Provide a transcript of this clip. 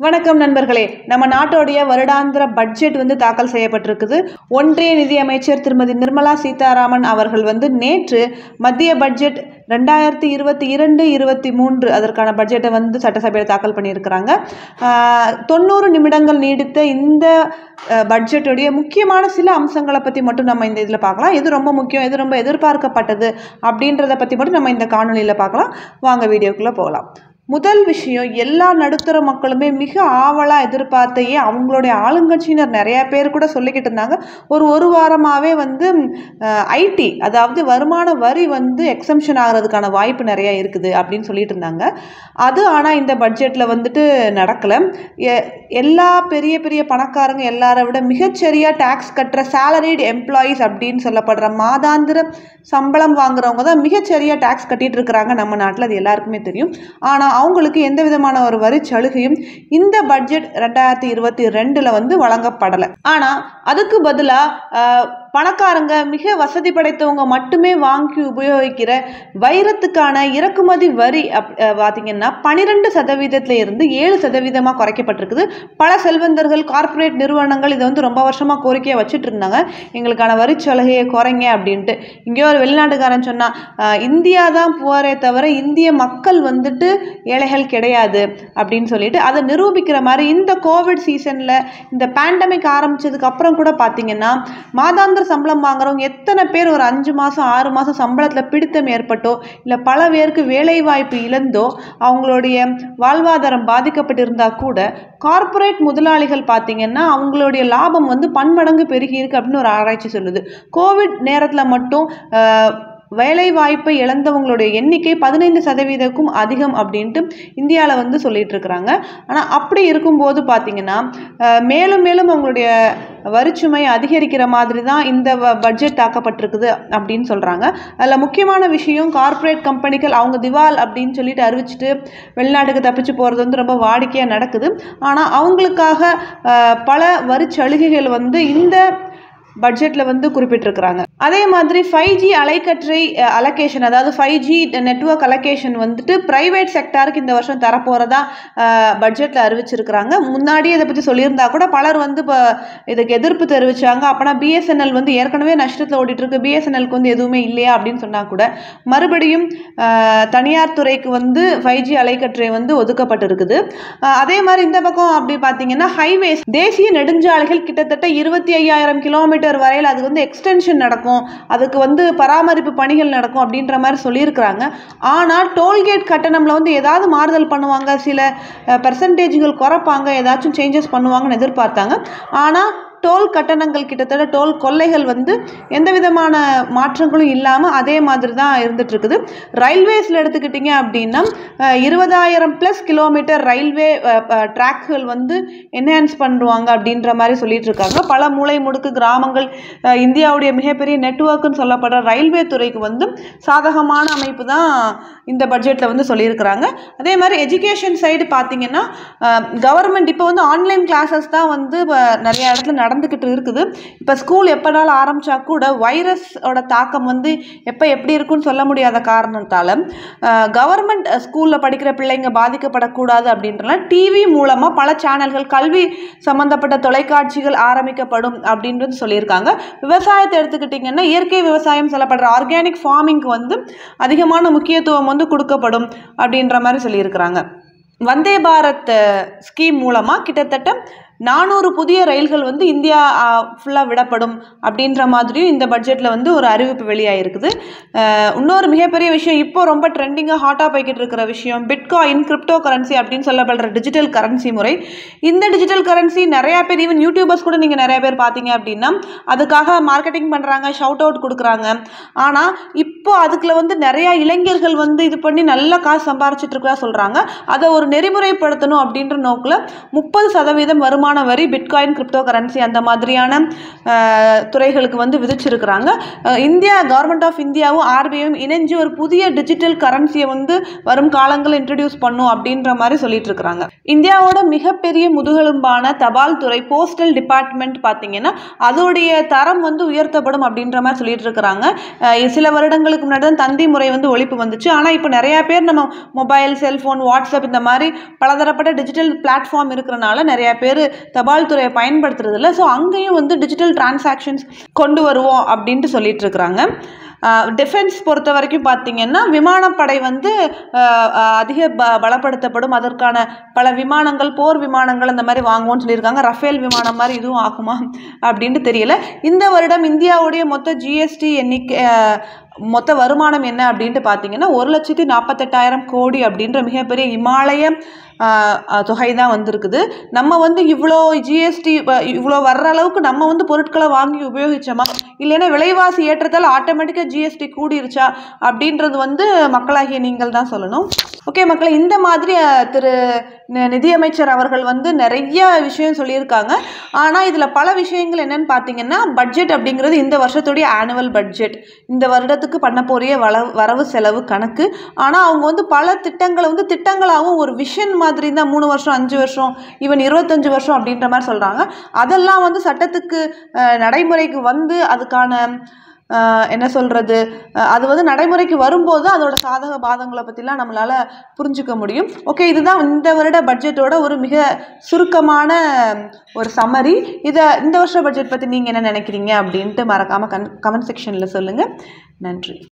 வணக்கம் நண்பர்களே நம்ம நாட்டோடைய வருடாந்திர பட்ஜெட் வந்து தாக்கல் செய்யப்பட்டிருக்குது ஒன்றிய நிதியமைச்சர் திருமதி நிர்மலா சீதாராமன் அவர்கள் வந்து நேற்று மத்திய பட்ஜெட் ரெண்டாயிரத்தி இருபத்தி இரண்டு இருபத்தி மூன்று அதற்கான பட்ஜெட்டை வந்து சட்டசபையில் தாக்கல் பண்ணியிருக்கிறாங்க ஆஹ், தொண்ணூறு நிமிடங்கள் நீடித்த இந்த அஹ், பட்ஜெட்டுடைய முக்கியமான சில அம்சங்களை பற்றி மட்டும் நம்ம இந்த இதில் பார்க்கலாம் எது ரொம்ப முக்கியம் எது ரொம்ப எதிர்பார்க்கப்பட்டது அப்படின்றத பற்றி மட்டும் நம்ம இந்த காணொளியில் பார்க்கலாம் வாங்க வீடியோக்குள்ளே போகலாம் முதல் விஷயம் எல்லா நடுத்தர மக்களுமே மிக ஆவலாக எதிர்பார்த்த ஏன் அவங்களுடைய ஆளுங்கட்சியினர் நிறைய பேர் கூட சொல்லிக்கிட்டு இருந்தாங்க ஒரு ஒரு வாரமாகவே வந்து ஐடி அதாவது வருமான வரி வந்து எக்ஸம்ஷன் ஆகிறதுக்கான வாய்ப்பு நிறையா இருக்குது அப்படின்னு சொல்லிட்டு இருந்தாங்க அது ஆனால் இந்த பட்ஜெட்டில் வந்துட்டு நடக்கலை எல்லா பெரிய பெரிய பணக்காரங்க எல்லாரை விட மிகச்சரியாக டேக்ஸ் கட்டுற சேலரிடு எம்ப்ளாயீஸ் அப்படின்னு சொல்லப்படுற மாதாந்திர சம்பளம் வாங்குறவங்க தான் மிகச்சரியாக டேக்ஸ் கட்டிட்டு இருக்கிறாங்க நம்ம நாட்டில் அது எல்லாருக்குமே தெரியும் ஆனால் அவங்களுக்கு எந்த விதமான ஒரு வரி சலுகையும் இந்த பட்ஜெட் ரெண்டாயிரத்தி இருபத்தி ரெண்டில் வந்து வழங்கப்படலை ஆனால் அதுக்கு பதிலாக பணக்காரங்க மிக வசதி படைத்தவங்க மட்டுமே வாங்கி உபயோகிக்கிற வைரத்துக்கான இறக்குமதி வரி அப் அஹ் பார்த்தீங்கன்னா பன்னிரெண்டு சதவீதத்துல இருந்து ஏழு சதவீதமாக குறைக்கப்பட்டிருக்குது பல செல்வந்தர்கள் கார்ப்பரேட் நிறுவனங்கள் இதை வந்து ரொம்ப வருஷமாக கோரிக்கையாக வச்சுட்டு இருந்தாங்க எங்களுக்கான வரி சலுகையை குறைங்க அப்படின்ட்டு இங்கே ஒரு வெளிநாட்டுக்காரன் சொன்னான் "அஹ், இந்தியா தான் போரே தவிர இந்திய மக்கள் வந்துட்டு ஏழைகள் கிடையாது அப்படின்னு சொல்லிட்டு அதை நிரூபிக்கிற மாதிரி இந்த கோவிட் சீசனில் இந்த பேண்டமிக் ஆரம்பிச்சதுக்கு அப்புறம் கூட பார்த்தீங்கன்னா மாதாந்திர சம்பளம் வாங்குறவங்க எத்தனை பேர் ஒரு அஞ்சு மாதம் ஆறு மாதம் சம்பளத்தில் பிடித்தம் ஏற்பட்டோ இல்லை பல பேருக்கு வேலை வாய்ப்பு இழந்தோ அவங்களுடைய வாழ்வாதாரம் பாதிக்கப்பட்டிருந்தா கூட கார்ப்பரேட் முதலாளிகள் பார்த்தீங்கன்னா அவங்களுடைய லாபம் வந்து பன்மடங்கு பெருகி இருக்கு அப்படின்னு ஒரு ஆராய்ச்சி சொல்லுது கோவிட் நேரத்தில் மட்டும் ஆஹ், வேலை வாய்ப்பை இழந்தவங்களுடைய எண்ணிக்கை பதினைந்து சதவீதக்கும் அதிகம் அப்படின்ட்டு இந்தியாவில் வந்து சொல்லிட்டு இருக்கிறாங்க ஆனால் அப்படி இருக்கும்போது பார்த்தீங்கன்னா அஹ், மேலும் மேலும் அவங்களுடைய வரிச்சுமை அதிகரிக்கிற மாதிரி தான் இந்த வ- பட்ஜெட் தாக்கப்பட்டிருக்குது அப்படின்னு சொல்கிறாங்க அதில் முக்கியமான விஷயம் கார்ப்பரேட் கம்பெனிகள் அவங்க திவால் அப்படின்னு சொல்லிட்டு அறிவிச்சிட்டு வெளிநாட்டுக்கு தப்பிச்சு போகிறது வந்து ரொம்ப வாடிக்கையாக நடக்குது ஆனால் அவங்களுக்காக அஹ், பல வரிச்சலுகைகள் வந்து இந்த பட்ஜெட்டில் வந்து குறிப்பிட்டிருக்கிறாங்க அதே மாதிரி ஃபைவ் ஜி அலைக்கற்றை அலகேஷன் அதாவது ஃபைவ் ஜி நெட்ஒர்க் அலகேஷன் வந்துட்டு ப்ரைவேட் செக்டாருக்கு இந்த வருஷம் தரப்போகிறதா பட்ஜெட்டில் அறிவிச்சிருக்கிறாங்க முன்னாடியே இதை பற்றி சொல்லியிருந்தா கூட பலர் வந்து இப்போ இதுக்கு எதிர்ப்பு தெரிவிச்சாங்க அப்போனா பிஎஸ்என்எல் வந்து ஏற்கனவே நஷ்டத்தில் ஓடிட்டு இருக்கு பிஎஸ்என்எல்க்கு வந்து எதுவுமே இல்லையா அப்படின்னு சொன்னால் கூட மறுபடியும் அஹ், தனியார் துறைக்கு வந்து ஃபைவ் ஜி அலைக்கற்றை வந்து ஒதுக்கப்பட்டிருக்குது அஹ், அதே மாதிரி இந்த பக்கம் அப்படி பார்த்தீங்கன்னா ஹைவேஸ் தேசிய நெடுஞ்சாலைகள் கிட்டத்தட்ட இருபத்தி ஐயாயிரம் கிலோமீட்டர் வரையில் அது வந்து எக்ஸ்டென்ஷன் நடக்கும் அதுக்கு வந்து பராமரிப்பு பணிகள் நடக்கும் அப்படின்ற மாதிரி சொல்லியிருக்கிறாங்க ஆனால் டோல்கேட் கட்டணம்ல வந்து ஏதாவது மாறுதல் பண்ணுவாங்க சில பெர்சன்டேஜ்கள் குறைப்பாங்க ஏதாச்சும் சேஞ்சஸ் பண்ணுவாங்கன்னு எதிர்பார்த்தாங்க ஆனால் டோல் கட்டணங்கள் கிட்டத்தட்ட டோல் கொள்ளைகள் வந்து எந்த விதமான மாற்றங்களும் இல்லாமல் அதே மாதிரி தான் இருந்துட்டு இருக்குது ரயில்வேஸில் எடுத்துக்கிட்டிங்க அப்படின்னா அஹ், இருபதாயிரம் ப்ளஸ் கிலோமீட்டர் ரயில்வே ட்ராக்குகள் வந்து என்ஹான்ஸ் பண்ணுவாங்க அப்படின்ற மாதிரி சொல்லிட்டு இருக்காங்க பல மூலை முடுக்கு கிராமங்கள் அஹ், இந்தியாவுடைய மிகப்பெரிய நெட்வொர்க்குன்னு சொல்லப்படுற ரயில்வே துறைக்கு வந்து சாதகமான அமைப்பு தான் இந்த பட்ஜெட்டில் வந்து சொல்லியிருக்கிறாங்க அதே மாதிரி எஜுகேஷன் சைடு பார்த்தீங்கன்னா கவர்மெண்ட் இப்போ வந்து ஆன்லைன் கிளாஸஸ் தான் வந்து இப்போ நிறைய இடத்துல நடந்துக்கிட்டு இருக்குது இப்போ ஸ்கூல் எப்போனாலும் ஆரம்பித்தா கூட வைரஸோட தாக்கம் வந்து எப்போ எப்படி இருக்குன்னு சொல்ல முடியாத காரணத்தால் கவர்மெண்ட் ஸ்கூலில் படிக்கிற பிள்ளைங்க பாதிக்கப்படக்கூடாது அப்படின்றலாம் டிவி மூலமாக பல சேனல்கள் கல்வி சம்மந்தப்பட்ட தொலைக்காட்சிகள் ஆரம்பிக்கப்படும் அப்படின்றது சொல்லியிருக்காங்க விவசாயத்தை எடுத்துக்கிட்டிங்கன்னா இயற்கை விவசாயம் சொல்லப்படுற ஆர்கானிக் ஃபார்மிங்க்கு வந்து அதிகமான முக்கியத்துவம் வந்து கொடுக்கப்படும் அப்படின்ற மாதிரி சொல்லியிருக்கிறாங்க வந்தே பாரத் ஸ்கீம் மூலமாக கிட்டத்தட்ட நானூறு புதிய ரயில்கள் வந்து இந்தியா ஃபுல்லாக விடப்படும் அப்படின்ற மாதிரியும் இந்த பட்ஜெட்டில் வந்து ஒரு அறிவிப்பு வெளியாகிருக்குது அஹ், இன்னொரு மிகப்பெரிய விஷயம் இப்போ ரொம்ப ட்ரெண்டிங்காக ஹாட்டாக போய்கிட்டு இருக்கிற விஷயம் பிட்காயின் கிரிப்டோ கரன்சி அப்படின்னு சொல்லப்படுற டிஜிட்டல் கரன்சி முறை இந்த டிஜிட்டல் கரன்சி நிறையா பேர் ஈவன் யூடியூபர்ஸ் கூட நீங்கள் நிறைய பேர் பார்த்தீங்க அப்படின்னா அதுக்காக மார்க்கெட்டிங் பண்ணுறாங்க ஷவுட் அவுட் கொடுக்குறாங்க ஆனால் இப்போ அதுக்குள்ள வந்து நிறையா இளைஞர்கள் வந்து இது பண்ணி நல்ல காசு சம்பாரிச்சிட்டு இருக்கா சொல்கிறாங்க அதை ஒரு நெறிமுறைப்படுத்தணும் அப்படின்ற நோக்கில் முப்பது சதவீதம் வருமான வருமான வரி பிட்காயின் கிரிப்டோ கரன்சி அந்த மாதிரியான அஹ், துறைகளுக்கு வந்து விதிச்சிருக்கிறாங்க அஹ், இந்தியா கவர்மெண்ட் ஆஃப் இந்தியாவும் ஆர்பிஐயும் இணைஞ்சு ஒரு புதிய டிஜிட்டல் கரன்சியை வந்து வரும் காலங்களில் இன்ட்ரடியூஸ் பண்ணும் அப்படின்ற மாதிரி சொல்லிட்டு இருக்கிறாங்க இந்தியாவோட மிகப்பெரிய முதுகெலும்பான தபால் துறை போஸ்டல் டிபார்ட்மெண்ட் பார்த்தீங்கன்னா அதோடைய தரம் வந்து உயர்த்தப்படும் அப்படின்ற மாதிரி சொல்லிட்டு இருக்கிறாங்க அஹ் சில வருடங்களுக்கு முன்னாடி தான் தந்தி முறை வந்து ஒழிப்பு வந்துச்சு ஆனால் இப்போ நிறைய பேர் நம்ம மொபைல் செல்ஃபோன் வாட்ஸ்அப் இந்த மாதிரி பலதரப்பட்ட டிஜிட்டல் பிளாட்ஃபார்ம் இருக்கிறனால நிறைய பேர் தபால் துறையை பயன்படுத்துறது இல்லை ஸோ அங்கேயும் வந்து டிஜிட்டல் டிரான்சாக்ஷன்ஸ் கொண்டு வருவோம் அப்படின்ட்டு சொல்லிட்டு இருக்கிறாங்க டிஃபென்ஸ் பொறுத்த வரைக்கும் பார்த்தீங்கன்னா விமானப்படை வந்து அஹ், அஹ், அதிக ப பலப்படுத்தப்படும் அதற்கான பல விமானங்கள் போர் விமானங்கள் அந்த மாதிரி வாங்குவோம்னு சொல்லியிருக்காங்க ரஃபேல் விமானம் மாதிரி இதுவும் ஆகுமா அப்படின்ட்டு தெரியல இந்த வருடம் இந்தியாவுடைய மொத்த ஜிஎஸ்டி எண்ணிக்கை அஹ், மொத்த வருமானம் என்ன அப்படின்ட்டு பார்த்தீங்கன்னா ஒரு லட்சத்தி நாற்பத்தெட்டாயிரம் கோடி அப்படின்ற மிகப்பெரிய இமாலய ஆஹ், ஆஹ், தொகை தான் வந்திருக்குது நம்ம வந்து இவ்வளோ ஜிஎஸ்டி இவ்வளோ வர்ற அளவுக்கு நம்ம வந்து பொருட்களை வாங்கி உபயோகிச்சோமா இல்லைன்னா விலைவாசி ஏற்றத்தால் ஆட்டோமேட்டிக்காக ஜிஎஸ்டி கூடிருச்சா அப்படின்றது வந்து மக்களாகிய நீங்கள் தான் சொல்லணும் ஓகே மக்களே இந்த மாதிரி அஹ், திரு நி- நிதியமைச்சர் அவர்கள் வந்து நிறைய விஷயம் சொல்லியிருக்காங்க ஆனால் இதில் பல விஷயங்கள் என்னன்னு பார்த்தீங்கன்னா பட்ஜெட் அப்படிங்கிறது இந்த வருஷத்துடைய ஆனுவல் பட்ஜெட் இந்த வருடத்துக்கு பண்ண போறிய வள வரவு செலவு கணக்கு ஆனால் அவங்க வந்து பல திட்டங்களை வந்து திட்டங்களாகவும் ஒரு விஷன் மாதிரி தான் மூணு வருஷம் அஞ்சு வருஷம் ஈவன் இருபத்தஞ்சு வருஷம் அப்படின்ற மாதிரி சொல்கிறாங்க அதெல்லாம் வந்து சட்டத்துக்கு அஹ், நடைமுறைக்கு வந்து அதுக்கான அஹ், என்ன சொல்கிறது அது வந்து நடைமுறைக்கு வரும்போது அதோட சாதக பாதங்களை பற்றிலாம் நம்மளால் புரிஞ்சுக்க முடியும் ஓகே இதுதான் இந்த வருட பட்ஜெட்டோட ஒரு மிக சுருக்கமான ஒரு சம்மரி இதை இந்த வருஷ பட்ஜெட் பற்றி நீங்கள் என்ன நினைக்கிறீங்க அப்படின்ட்டு மறக்காமல் கன் கமெண்ட் செக்ஷனில் சொல்லுங்கள் நன்றி